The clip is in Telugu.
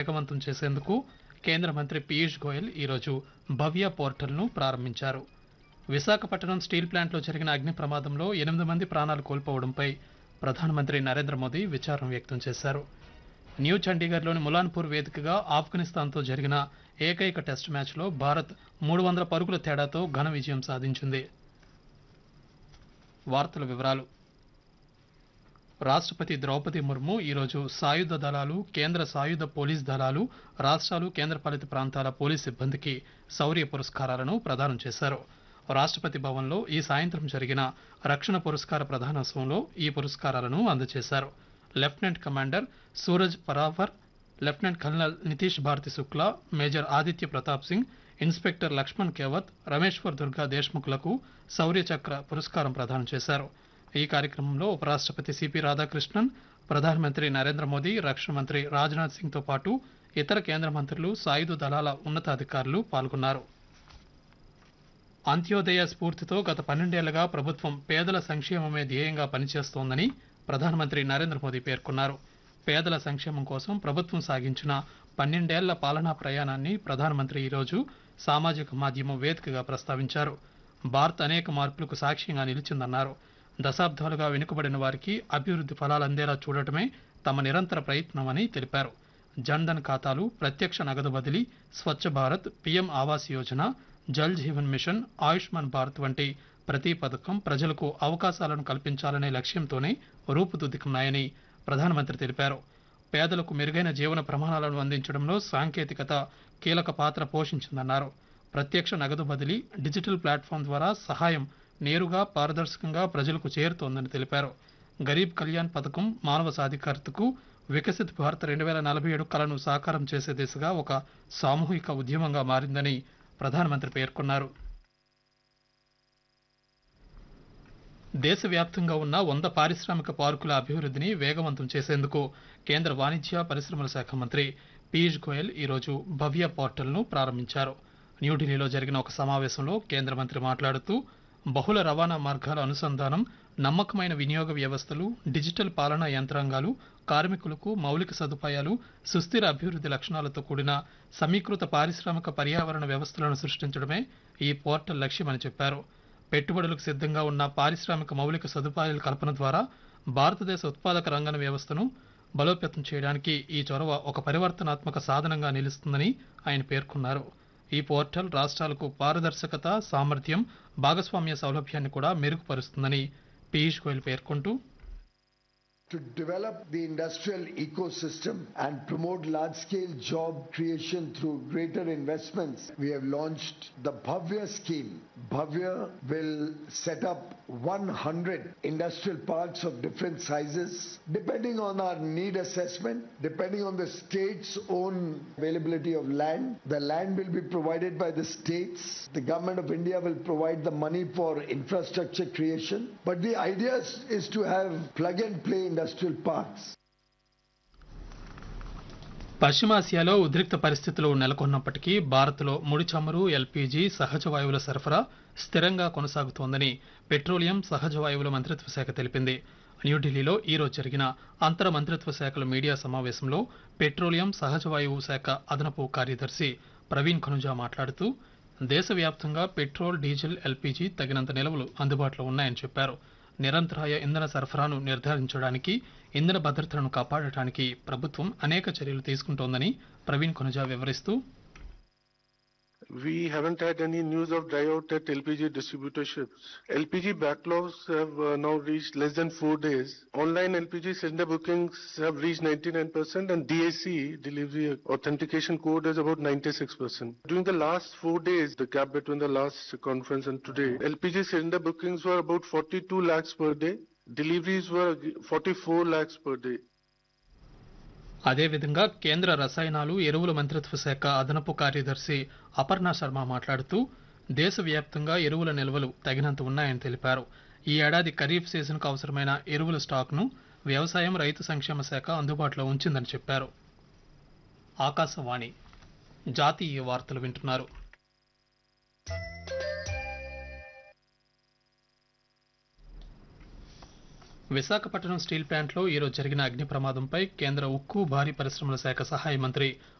వేగవంతం చేసేందుకు కేంద్ర మంత్రి పీయూష్ గోయల్ ఈరోజు భవ్య పోర్టల్ను ప్రారంభించారు విశాఖపట్నం స్టీల్ ప్లాంట్లో జరిగిన అగ్ని ప్రమాదంలో ఎనిమిది మంది ప్రాణాలు కోల్పోవడంపై ప్రధానమంత్రి నరేంద్ర మోదీ విచారం వ్యక్తం చేశారు న్యూ చండీగఢ్లోని ములాన్పూర్ వేదికగా ఆఫ్ఘనిస్తాన్తో జరిగిన ఏకైక టెస్ట్ మ్యాచ్లో భారత్ మూడు వందల పరుగుల తేడాతో ఘన విజయం సాధించింది వార్తల వివరాలు రాష్ట్రపతి ద్రౌపది ముర్ము ఈరోజు సాయుధ దళాలు కేంద్ర సాయుధ పోలీస్ దళాలు రాష్ట్రాలు కేంద్రపాలిత ప్రాంతాల పోలీస్ సిబ్బందికి శౌర్య పురస్కారాలను ప్రదానం చేశారు రాష్ట్రపతి భవన్లో ఈ సాయంత్రం జరిగిన రక్షణ పురస్కార ప్రధానోత్సవంలో ఈ పురస్కారాలను అందజేశారు lieutenant commander Suraj Parawar lieutenant colonel Nitish Bharati Shukla major Aditya Pratap Singh inspector Lakshman Kewat Rameshwar Durga దేశ్ముఖ్లకు శౌర్య చక్ర పురస్కారం ప్రదానం చేశారు ఈ కార్యక్రమంలో ఉపరాష్ట్రపతి సిపి రాధాకృష్ణన్ ప్రధానమంత్రి నరేంద్ర మోదీ రక్షణ మంత్రి రాజ్నాథ్ సింగ్ తో పాటు ఇతర కేంద్ర మంత్రులు సాయుధ దళాల ఉన్నతాధికారులు పాల్గొన్నారు అంత్యోదయ స్ఫూర్తితో గత పన్నెండేళ్లుగా ప్రభుత్వం పేదల సంక్షేమమే ధ్యేయంగా పనిచేస్తోందని ప్రధానమంత్రి నరేంద్ర మోదీ పేర్కొన్నారు పేదల సంక్షేమం కోసం ప్రభుత్వం సాగించిన పన్నెండేళ్ల పాలనా ప్రయాణాన్ని ప్రధానమంత్రి ఈరోజు సామాజిక మాధ్యమం వేదికగా ప్రస్తావించారు భారత్ అనేక మార్పులకు సాక్ష్యంగా నిలిచిందన్నారు దశాబ్దాలుగా వెనుకబడిన వారికి అభివృద్ధి ఫలాలు అందేలా చూడటమే తమ నిరంతర ప్రయత్నమని తెలిపారు జన్ధన్ ఖాతాలు ప్రత్యక్ష నగదు బదిలీ స్వచ్ఛ భారత్ పీఎం ఆవాస్ యోజన జల్ జీవన్ మిషన్ ఆయుష్మాన్ భారత్ వంటి ప్రతి పథకం ప్రజలకు అవకాశాలను కల్పించాలనే లక్ష్యంతోనే రూపుదిద్దుకున్నాయని ప్రధానమంత్రి తెలిపారు పేదలకు మెరుగైన జీవన ప్రమాణాలను అందించడంలో సాంకేతికత కీలక పాత్ర పోషించిందన్నారు ప్రత్యక్ష నగదు బదిలీ డిజిటల్ ప్లాట్ఫామ్ ద్వారా సహాయం నేరుగా పారదర్శకంగా ప్రజలకు చేరుతోందని తెలిపారు గరీబ్ కళ్యాణ్ పథకం మానవ సాధికారతకు వికసిత్ భారత్ రెండు వేల నలభై ఏడు కలను సాకారం చేసే దిశగా ఒక సామూహిక ఉద్యమంగా మారిందని ప్రధానమంత్రి పేర్కొన్నారు దేశవ్యాప్తంగా ఉన్న వంద పారిశ్రామిక పార్కుల అభివృద్ధిని వేగవంతం చేసేందుకు కేంద్ర వాణిజ్య పరిశ్రమల శాఖ మంత్రి పీయూష్ గోయల్ ఈరోజు భవ్య పోర్టల్ను ప్రారంభించారు న్యూఢిల్లీలో జరిగిన ఒక సమావేశంలో కేంద్ర మంత్రి మాట్లాడుతూ బహుళ రవాణా మార్గాల అనుసంధానం నమ్మకమైన వినియోగ వ్యవస్థలు డిజిటల్ పాలనా యంత్రాంగాలు కార్మికులకు మౌలిక సదుపాయాలు సుస్థిర అభివృద్ధి లక్షణాలతో కూడిన సమీకృత పారిశ్రామిక పర్యావరణ వ్యవస్థలను సృష్టించడమే ఈ పోర్టల్ లక్ష్యమని చెప్పారు పెట్టుబడులకు సిద్ధంగా ఉన్న పారిశ్రామిక మౌలిక సదుపాయాల కల్పన ద్వారా భారతదేశ ఉత్పాదక రంగన వ్యవస్థను బలోపేతం చేయడానికి ఈ చొరవ ఒక పరివర్తనాత్మక సాధనంగా నిలుస్తుందని ఆయన పేర్కొన్నారు ఈ పోర్టల్ రాష్ట్రాలకు పారదర్శకత సామర్థ్యం భాగస్వామ్య సౌలభ్యాన్ని కూడా మెరుగుపరుస్తుందని పీయూష్ గోయల్ పేర్కొంటూ to develop the industrial ecosystem and promote large scale job creation through greater investments, we have launched the Bhavya scheme. Bhavya will set up 100 industrial parks of different sizes, depending on our need assessment, depending on the state's own availability of land. The land will be provided by the states. The government of India will provide the money for infrastructure creation. But the idea is, is to have plug and play industrial parks. పశ్చిమాసియాలో ఉద్రిక్త పరిస్థితులు నెలకొన్నప్పటికీ భారత్లో ముడి చమురు ఎల్పీజీ సహజ వాయువుల సరఫరా స్థిరంగా కొనసాగుతోందని పెట్రోలియం సహజ వాయువుల మంత్రిత్వ శాఖ తెలిపింది న్యూఢిల్లీలో ఈరోజు జరిగిన అంతర మంత్రిత్వ శాఖల మీడియా సమావేశంలో పెట్రోలియం సహజ వాయువు శాఖ అదనపు కార్యదర్శి ప్రవీణ్ ఖనుజా మాట్లాడుతూ దేశవ్యాప్తంగా పెట్రోల్ డీజిల్ ఎల్పీజీ తగినంత నిల్వలు అందుబాటులో ఉన్నాయని చెప్పారు నిరంతరాయ ఇంధన సరఫరాను నిర్ధారించడానికి ఇంధన భద్రతను కాపాడటానికి ప్రభుత్వం అనేక చర్యలు తీసుకుంటోందని ప్రవీణ్ కొనుజా వివరిస్తూ We haven't had any news of dry out at LPG distributorships. LPG backlogs have uh, now reached less than four days. Online LPG cylinder bookings have reached 99% and DAC, delivery authentication code, is about 96%. During the last four days, the gap between the last conference and today, LPG cylinder bookings were about 42 lakhs per day. Deliveries were 44 lakhs per day. అదేవిధంగా కేంద్ర రసాయనాలు ఎరువుల మంత్రిత్వ శాఖ అదనపు కార్యదర్శి అపర్ణ శర్మ మాట్లాడుతూ దేశవ్యాప్తంగా ఎరువుల నిల్వలు తగినంత ఉన్నాయని తెలిపారు ఈ ఏడాది ఖరీఫ్ సీజన్కు అవసరమైన ఎరువుల స్టాక్ను వ్యవసాయం రైతు సంక్షేమ శాఖ అందుబాటులో ఉంచిందని చెప్పారు ఆకాశవాణి జాతీయ వార్తలు వింటున్నారు విశాఖపట్నం స్టీల్ ప్లాంట్లో ఈరోజు జరిగిన అగ్ని ప్రమాదంపై కేంద్ర ఉక్కు భారీ పరిశ్రమల శాఖ సహాయ మంత్రి